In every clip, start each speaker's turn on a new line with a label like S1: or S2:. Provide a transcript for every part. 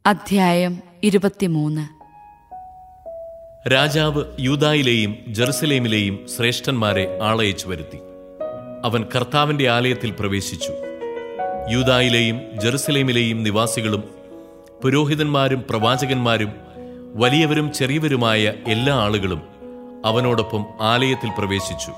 S1: അധ്യായം ഇരുപത്തിമൂന്ന്
S2: രാജാവ് യൂദായിലെയും ജെറുസലേമിലെയും ശ്രേഷ്ഠന്മാരെ ആളയച്ചു വരുത്തി അവൻ കർത്താവിന്റെ ആലയത്തിൽ പ്രവേശിച്ചു യൂദായിലെയും ജെറുസലേമിലെയും നിവാസികളും പുരോഹിതന്മാരും പ്രവാചകന്മാരും വലിയവരും ചെറിയവരുമായ എല്ലാ ആളുകളും അവനോടൊപ്പം ആലയത്തിൽ പ്രവേശിച്ചു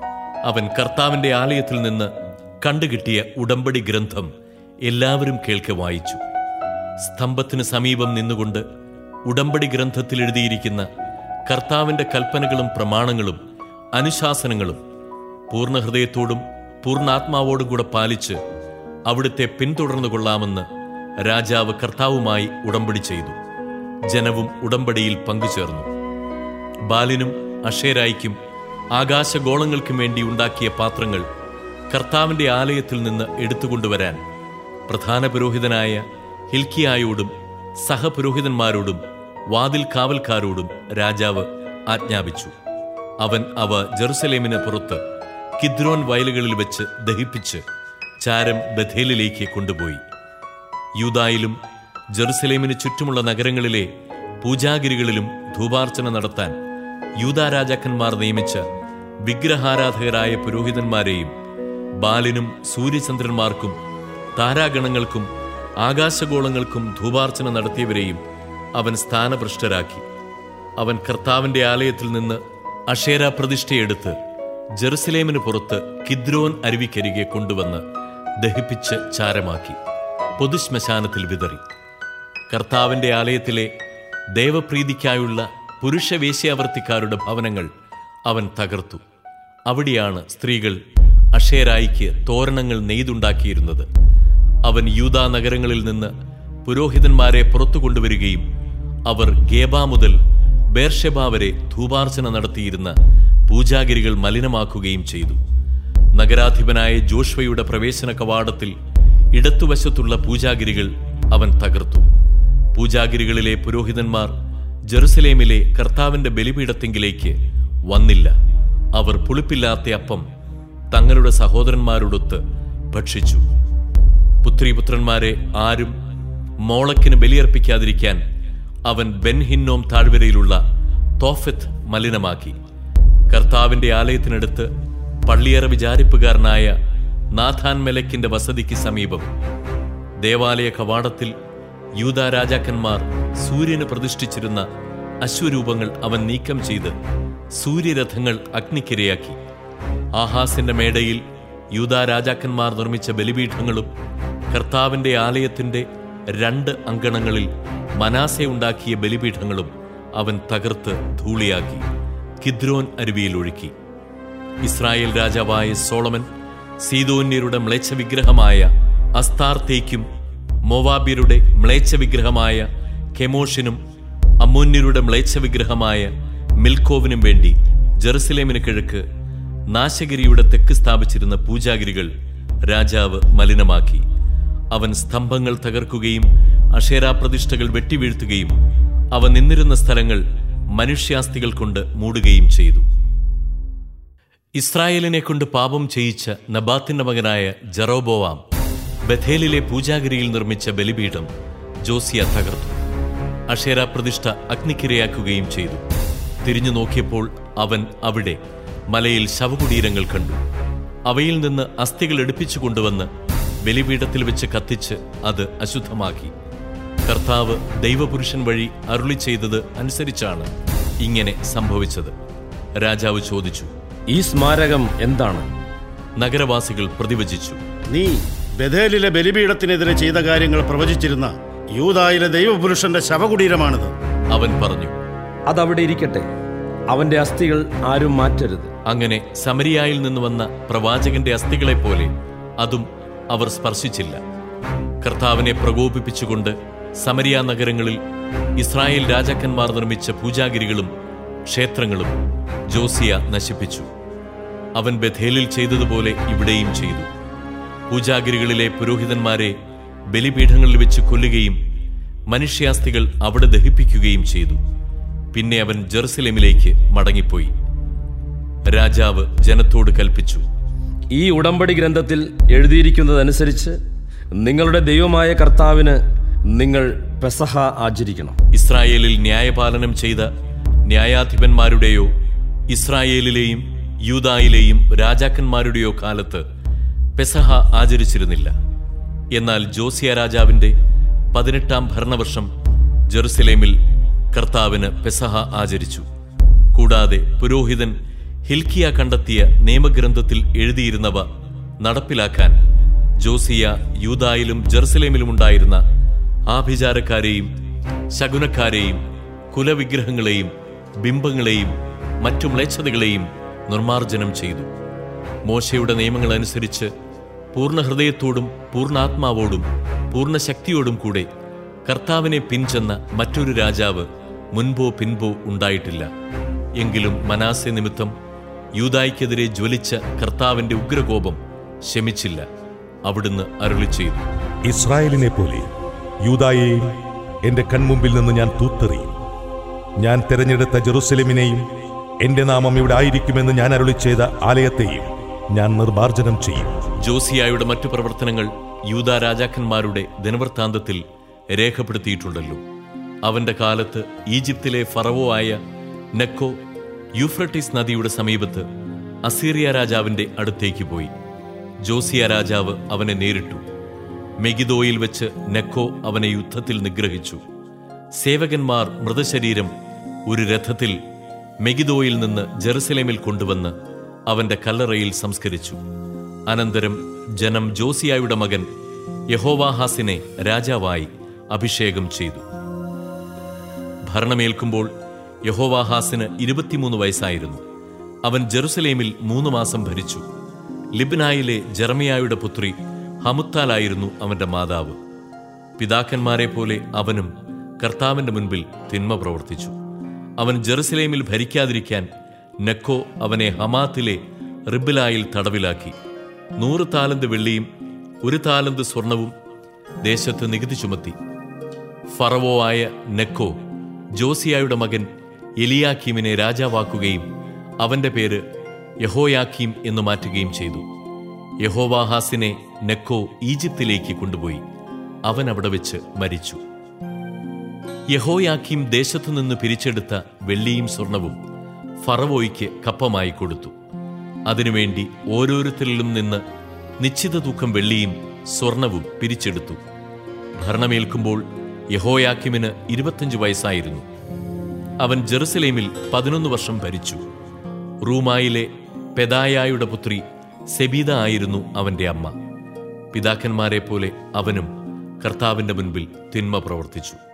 S2: അവൻ കർത്താവിന്റെ ആലയത്തിൽ നിന്ന് കണ്ടുകിട്ടിയ ഉടമ്പടി ഗ്രന്ഥം എല്ലാവരും കേൾക്കെ വായിച്ചു സ്തംഭത്തിന് സമീപം നിന്നുകൊണ്ട് ഉടമ്പടി ഗ്രന്ഥത്തിൽ എഴുതിയിരിക്കുന്ന കർത്താവിന്റെ കൽപ്പനകളും പ്രമാണങ്ങളും അനുശാസനങ്ങളും പൂർണ്ണ ഹൃദയത്തോടും പൂർണ്ണാത്മാവോടും കൂടെ പാലിച്ച് അവിടുത്തെ പിന്തുടർന്നു കൊള്ളാമെന്ന് രാജാവ് കർത്താവുമായി ഉടമ്പടി ചെയ്തു ജനവും ഉടമ്പടിയിൽ പങ്കുചേർന്നു ബാലിനും അഷേരായിക്കും ആകാശഗോളങ്ങൾക്കും വേണ്ടി ഉണ്ടാക്കിയ പാത്രങ്ങൾ കർത്താവിന്റെ ആലയത്തിൽ നിന്ന് എടുത്തുകൊണ്ടുവരാൻ പ്രധാന പുരോഹിതനായ ഹിൽക്കിയായോടും സഹപുരോഹിതന്മാരോടും വാതിൽ കാവൽക്കാരോടും രാജാവ് ആജ്ഞാപിച്ചു അവൻ അവ ജെറുസലേമിന് പുറത്ത് കിദ്രോൻ വയലുകളിൽ വെച്ച് ദഹിപ്പിച്ച് ചാരം ബഥേലിലേക്ക് കൊണ്ടുപോയി യൂദായിലും ജെറുസലേമിന് ചുറ്റുമുള്ള നഗരങ്ങളിലെ പൂജാഗിരികളിലും ധൂപാർച്ചന നടത്താൻ യൂദാ രാജാക്കന്മാർ നിയമിച്ച വിഗ്രഹാരാധകരായ പുരോഹിതന്മാരെയും ബാലിനും സൂര്യചന്ദ്രന്മാർക്കും താരാഗണങ്ങൾക്കും ആകാശഗോളങ്ങൾക്കും ധൂപാർച്ചന നടത്തിയവരെയും അവൻ സ്ഥാനഭ്രഷ്ടരാക്കി അവൻ കർത്താവിന്റെ ആലയത്തിൽ നിന്ന് അഷേര പ്രതിഷ്ഠയെടുത്ത് ജെറുസലേമിന് പുറത്ത് കിദ്രോൻ അരുവിക്കരികെ കൊണ്ടുവന്ന് ദഹിപ്പിച്ച് ചാരമാക്കി പൊതുശ്മശാനത്തിൽ വിതറി കർത്താവിന്റെ ആലയത്തിലെ ദേവപ്രീതിക്കായുള്ള പുരുഷ വേശ്യാവർത്തിക്കാരുടെ ഭവനങ്ങൾ അവൻ തകർത്തു അവിടെയാണ് സ്ത്രീകൾ അഷേരായിക്ക് തോരണങ്ങൾ നെയ്തുണ്ടാക്കിയിരുന്നത് അവൻ യൂദാ നഗരങ്ങളിൽ നിന്ന് പുരോഹിതന്മാരെ പുറത്തു കൊണ്ടുവരികയും അവർ ഗേബ മുതൽ ബേർഷെബ വരെ ധൂപാർച്ചന നടത്തിയിരുന്ന പൂജാഗിരികൾ മലിനമാക്കുകയും ചെയ്തു നഗരാധിപനായ ജോഷ്വയുടെ പ്രവേശന കവാടത്തിൽ ഇടത്തുവശത്തുള്ള പൂജാഗിരികൾ അവൻ തകർത്തു പൂജാഗിരികളിലെ പുരോഹിതന്മാർ ജെറുസലേമിലെ കർത്താവിന്റെ ബലിപീഠത്തെങ്കിലേക്ക് വന്നില്ല അവർ പുളിപ്പില്ലാത്ത അപ്പം തങ്ങളുടെ സഹോദരന്മാരോടൊത്ത് ഭക്ഷിച്ചു പുത്രീപുത്രന്മാരെ ആരും മോളക്കിന് ബലിയർപ്പിക്കാതിരിക്കാൻ അവൻ ബെൻഹിന്നോം താഴ്വരയിലുള്ള തോഫെത്ത് മലിനമാക്കി കർത്താവിന്റെ ആലയത്തിനടുത്ത് പള്ളിയറ വിചാരിപ്പുകാരനായ നാഥാൻ മെലക്കിന്റെ വസതിക്ക് സമീപം ദേവാലയ കവാടത്തിൽ യൂദാ രാജാക്കന്മാർ സൂര്യന് പ്രതിഷ്ഠിച്ചിരുന്ന അശ്വരൂപങ്ങൾ അവൻ നീക്കം ചെയ്ത് സൂര്യരഥങ്ങൾ അഗ്നിക്കിരയാക്കി ആഹാസിന്റെ മേടയിൽ യൂദാ രാജാക്കന്മാർ നിർമ്മിച്ച ബലിപീഠങ്ങളും കർത്താവിന്റെ ആലയത്തിന്റെ രണ്ട് അങ്കണങ്ങളിൽ മനാസെ ഉണ്ടാക്കിയ ബലിപീഠങ്ങളും അവൻ തകർത്ത് ധൂളിയാക്കി കിദ്രോൻ അരുവിയിൽ ഒഴുക്കി ഇസ്രായേൽ രാജാവായ സോളമൻ സീതോന്യരുടെ മ്ലേച്ഛ വിഗ്രഹമായ അസ്താർത്തേക്കും മോവാബ്യരുടെ മ്ലേച്ഛ വിഗ്രഹമായ കെമോഷിനും അമ്മോന്യരുടെ മ്ലേച്ഛ വിഗ്രഹമായ മിൽക്കോവിനും വേണ്ടി ജെറുസലേമിന് കിഴക്ക് നാശഗിരിയുടെ തെക്ക് സ്ഥാപിച്ചിരുന്ന പൂജാഗിരികൾ രാജാവ് മലിനമാക്കി അവൻ സ്തംഭങ്ങൾ തകർക്കുകയും അഷേരാ പ്രതിഷ്ഠകൾ വെട്ടിവീഴ്ത്തുകയും അവ നിന്നിരുന്ന സ്ഥലങ്ങൾ മനുഷ്യാസ്തികൾ കൊണ്ട് മൂടുകയും ചെയ്തു ഇസ്രായേലിനെ കൊണ്ട് പാപം ചെയ്യിച്ച നബാത്തിന്റെ മകനായ ജറോബോവാം ബഥേലിലെ പൂജാഗിരിയിൽ നിർമ്മിച്ച ബലിപീഠം ജോസിയ തകർത്തു അഷേര പ്രതിഷ്ഠ അഗ്നിക്കിരയാക്കുകയും ചെയ്തു തിരിഞ്ഞു നോക്കിയപ്പോൾ അവൻ അവിടെ മലയിൽ ശവകുടീരങ്ങൾ കണ്ടു അവയിൽ നിന്ന് അസ്ഥികൾ എടുപ്പിച്ചു കൊണ്ടുവന്ന് ബലിപീഠത്തിൽ വെച്ച് കത്തിച്ച് അത് അശുദ്ധമാക്കി കർത്താവ് ദൈവപുരുഷൻ വഴി അരുളി ചെയ്തത് അനുസരിച്ചാണ് ഇങ്ങനെ സംഭവിച്ചത് രാജാവ് ചോദിച്ചു
S3: ഈ സ്മാരകം എന്താണ്
S2: നഗരവാസികൾ പ്രതിവചിച്ചു
S4: നീ ബഥേലിലെ ബലിപീഠത്തിനെതിരെ ചെയ്ത കാര്യങ്ങൾ പ്രവചിച്ചിരുന്ന യൂതായിലെ ദൈവപുരുഷന്റെ ശവകുടീരമാണിത്
S2: അവൻ പറഞ്ഞു
S3: അതവിടെ ഇരിക്കട്ടെ അവന്റെ അസ്ഥികൾ ആരും മാറ്റരുത്
S2: അങ്ങനെ സമരിയായിൽ നിന്ന് വന്ന പ്രവാചകന്റെ അസ്ഥികളെ പോലെ അതും അവർ സ്പർശിച്ചില്ല കർത്താവിനെ പ്രകോപിപ്പിച്ചുകൊണ്ട് സമരിയ നഗരങ്ങളിൽ ഇസ്രായേൽ രാജാക്കന്മാർ നിർമ്മിച്ച പൂജാഗിരികളും ക്ഷേത്രങ്ങളും ജോസിയ നശിപ്പിച്ചു അവൻ ബഥേലിൽ ചെയ്തതുപോലെ ഇവിടെയും ചെയ്തു പൂജാഗിരികളിലെ പുരോഹിതന്മാരെ ബലിപീഠങ്ങളിൽ വെച്ച് കൊല്ലുകയും മനുഷ്യാസ്ഥികൾ അവിടെ ദഹിപ്പിക്കുകയും ചെയ്തു പിന്നെ അവൻ ജെറുസലേമിലേക്ക് മടങ്ങിപ്പോയി രാജാവ് ജനത്തോട് കൽപ്പിച്ചു
S3: ഈ ഉടമ്പടി ഗ്രന്ഥത്തിൽ എഴുതിയിരിക്കുന്നതനുസരിച്ച് നിങ്ങളുടെ ദൈവമായ കർത്താവിന് നിങ്ങൾ പെസഹ ആചരിക്കണം
S2: ഇസ്രായേലിൽ ന്യായപാലനം ചെയ്ത ന്യായാധിപന്മാരുടെയോ ഇസ്രായേലിലെയും യൂദായിലെയും രാജാക്കന്മാരുടെയോ കാലത്ത് പെസഹ ആചരിച്ചിരുന്നില്ല എന്നാൽ ജോസിയ രാജാവിന്റെ പതിനെട്ടാം ഭരണവർഷം ജെറുസലേമിൽ കർത്താവിന് പെസഹ ആചരിച്ചു കൂടാതെ പുരോഹിതൻ ഹിൽക്കിയ കണ്ടെത്തിയ നിയമഗ്രന്ഥത്തിൽ എഴുതിയിരുന്നവ നടപ്പിലാക്കാൻ ജോസിയ യൂദായിലും ജെറുസലേമിലും ഉണ്ടായിരുന്ന ആഭിചാരക്കാരെയും ശകുനക്കാരെയും കുലവിഗ്രഹങ്ങളെയും ബിംബങ്ങളെയും മറ്റു മ്ലേച്ഛതകളെയും നിർമ്മാർജ്ജനം ചെയ്തു മോശയുടെ നിയമങ്ങൾ അനുസരിച്ച് പൂർണ്ണ ഹൃദയത്തോടും പൂർണ്ണാത്മാവോടും പൂർണ്ണ ശക്തിയോടും കൂടെ കർത്താവിനെ പിൻചെന്ന മറ്റൊരു രാജാവ് മുൻപോ പിൻപോ ഉണ്ടായിട്ടില്ല എങ്കിലും മനാസെ നിമിത്തം യൂതായ്ക്കെതിരെ ജ്വലിച്ച കർത്താവിന്റെ ഉഗ്രകോപം ശമിച്ചില്ല അവിടുന്ന് അരുളി ചെയ്തു
S5: ഇസ്രായേലിനെ പോലെ യൂദായെയും എന്റെ കൺമുമ്പിൽ നിന്ന് ഞാൻ തൂത്തെറിയും ഞാൻ തെരഞ്ഞെടുത്ത ജെറുസലേമിനെയും എന്റെ നാമം ഇവിടെ ആയിരിക്കുമെന്ന് ഞാൻ അരുളി ചെയ്ത ആലയത്തെയും ഞാൻ നിർമാർജനം ചെയ്യും
S2: ജോസിയായുടെ മറ്റു പ്രവർത്തനങ്ങൾ യൂദാ രാജാക്കന്മാരുടെ ദിനവൃത്താന്തത്തിൽ രേഖപ്പെടുത്തിയിട്ടുണ്ടല്ലോ അവന്റെ കാലത്ത് ഈജിപ്തിലെ ഫറവോ ആയ നെക്കോ യൂഫ്രട്ടീസ് നദിയുടെ സമീപത്ത് അസീറിയ രാജാവിന്റെ അടുത്തേക്ക് പോയി ജോസിയ രാജാവ് അവനെ നേരിട്ടു മെഗിദോയിൽ വെച്ച് നെക്കോ അവനെ യുദ്ധത്തിൽ നിഗ്രഹിച്ചു സേവകന്മാർ മൃതശരീരം ഒരു രഥത്തിൽ മെഗിദോയിൽ നിന്ന് ജെറുസലേമിൽ കൊണ്ടുവന്ന് അവന്റെ കല്ലറയിൽ സംസ്കരിച്ചു അനന്തരം ജനം ജോസിയായുടെ മകൻ യഹോവാഹാസിനെ രാജാവായി അഭിഷേകം ചെയ്തു ഭരണമേൽക്കുമ്പോൾ യഹോവാഹാസിന് ഇരുപത്തിമൂന്ന് വയസ്സായിരുന്നു അവൻ ജെറുസലേമിൽ മൂന്ന് മാസം ഭരിച്ചു ലിബ്നായിലെ ജെറമിയായുടെ പുത്രി ഹമുത്താലായിരുന്നു അവന്റെ മാതാവ് പിതാക്കന്മാരെ പോലെ അവനും കർത്താവിന്റെ മുൻപിൽ തിന്മ പ്രവർത്തിച്ചു അവൻ ജെറുസലേമിൽ ഭരിക്കാതിരിക്കാൻ നെക്കോ അവനെ ഹമാത്തിലെ റിബിലായിൽ തടവിലാക്കി നൂറ് താലന്ത് വെള്ളിയും ഒരു താലന്ത് സ്വർണവും ദേശത്ത് നികുതി ചുമത്തി ഫറവോ ആയ നെക്കോ ജോസിയായുടെ മകൻ എലിയാക്കീമിനെ രാജാവാക്കുകയും അവന്റെ പേര് യഹോയാക്കീം എന്ന് മാറ്റുകയും ചെയ്തു യഹോവാഹാസിനെ നെക്കോ ഈജിപ്തിലേക്ക് കൊണ്ടുപോയി അവൻ അവിടെ വെച്ച് മരിച്ചു യഹോയാക്കീം ദേശത്തുനിന്ന് പിരിച്ചെടുത്ത വെള്ളിയും സ്വർണവും ഫറവോയ്ക്ക് കപ്പമായി കൊടുത്തു അതിനുവേണ്ടി ഓരോരുത്തരിലും നിന്ന് നിശ്ചിത തൂക്കം വെള്ളിയും സ്വർണവും പിരിച്ചെടുത്തു ഭരണമേൽക്കുമ്പോൾ യഹോയാക്കിമിന് ഇരുപത്തഞ്ച് വയസ്സായിരുന്നു അവൻ ജെറുസലേമിൽ പതിനൊന്ന് വർഷം ഭരിച്ചു റൂമായിലെ പെദായായുടെ പുത്രി സെബീദ ആയിരുന്നു അവന്റെ അമ്മ പിതാക്കന്മാരെ പോലെ അവനും കർത്താവിന്റെ മുൻപിൽ തിന്മ പ്രവർത്തിച്ചു